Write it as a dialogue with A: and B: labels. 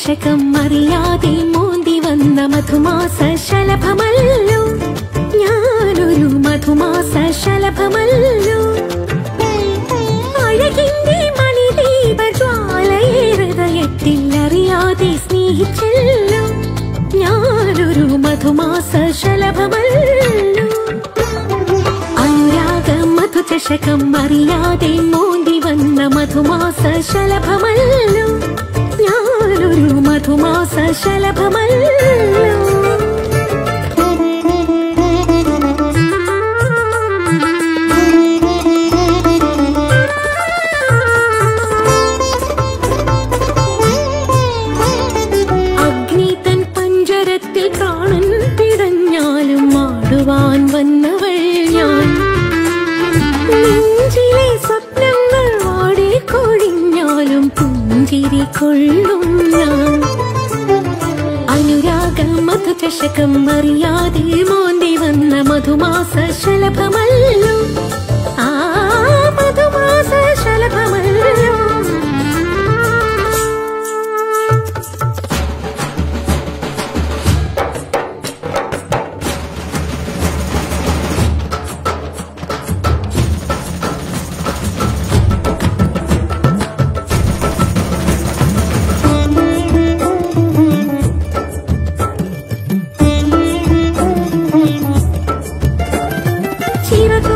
A: ചഷകം അറിയാതെ മോന്തി വന്ന മധുമാസ ശലഭമല്ലോ ഞാനൊരു മധുമാസ ശലഭമല്ലോ അഴകിന്റെ മണിദീപ ജ്വാലയെ ഹൃദയത്തിൽ അറിയാതെ സ്നേഹിച്ചല്ലോ ഞാനൊരു മധുമാസ ശലഭമല്ലോ അനുരാഗ മധുചഷകം അറിയാതെ മോന്തി വന്ന മധുമാസ ശലഭമല്ലോ ഞാനൊരു മധുമാസ ശലഭമല്ലോ അഗ്നി തൻ പഞ്ചരത്തിൽ പ്രാണൻ പിടഞ്ഞാലും മാടുവാൻ വന്നവൾ ഞാൻ നെഞ്ചിലെ സ്വപ്നങ്ങൾ വാടിക്കൊഴിഞ്ഞാലും പുഞ്ചിരി കൊള്ളും ഞാൻ അനുരാഗ മധുചഷകം അറിയാതെ മോന്തി വന്ന മധുമാസ ശലഭമല്ലോ ആ മധുമാസ ശലഭമല്ലോ ചിറക്